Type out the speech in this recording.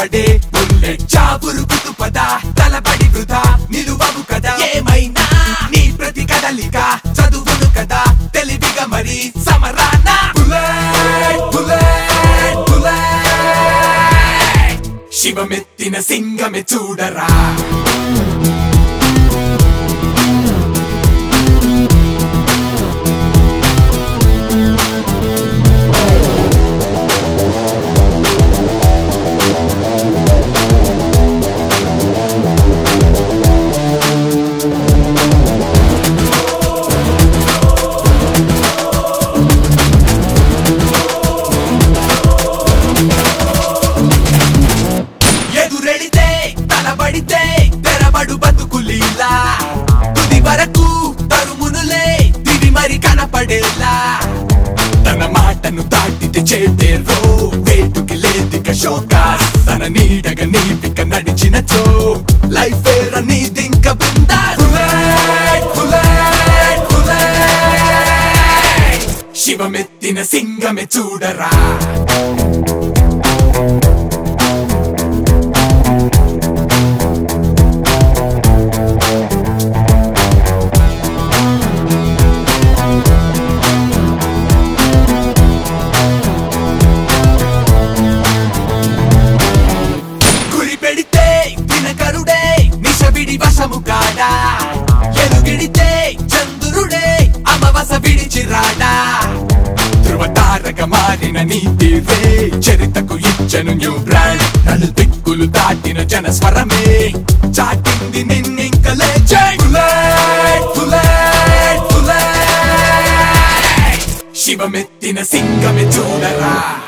పడే బుల్లెట్ చాపురుకుతు పద తలపడి వృధా నిలువవు కదా ఏమైనా నీ ప్రతి కదలిక చదువును కదా తెలివిగా మరి సమరాన బుల్లెట్ బుల్లెట్ బుల్లెట్ శివమెత్తిన సింగమే చూడరా ఎదురెడితే తలబడితే తెరబడు బతుకులీలా తుది వరకు తరుమునులే దివి మరి కనపడేలా తన మాటను దాటితే చేతేరో వేటుకి లేదిక షోకాస్ తన నీడగా నీపిక నడిచినచో లైఫ్ వేర నీదింక బృందా బుల్లెట్, బుల్లెట్, బుల్లెట్. శివమెత్తిన సింగమే చూడరా గురి పెడితే దినకరుడే నిశవిడి వశము కాడా ఎలుగిడితే చంద్రుడే అమవస విడిచి రాడా ధృవతారక మారిన నీతి రే చరితకు ఇచ్చను న్యూ బ్రాండ్ నలు దిక్కులు దాటిన జన స్వరమే చాటింది నిన్నింక లేచే బుల్లెట్, బుల్లెట్, బుల్లెట్. శివమెత్తిన సింగమే చూడరా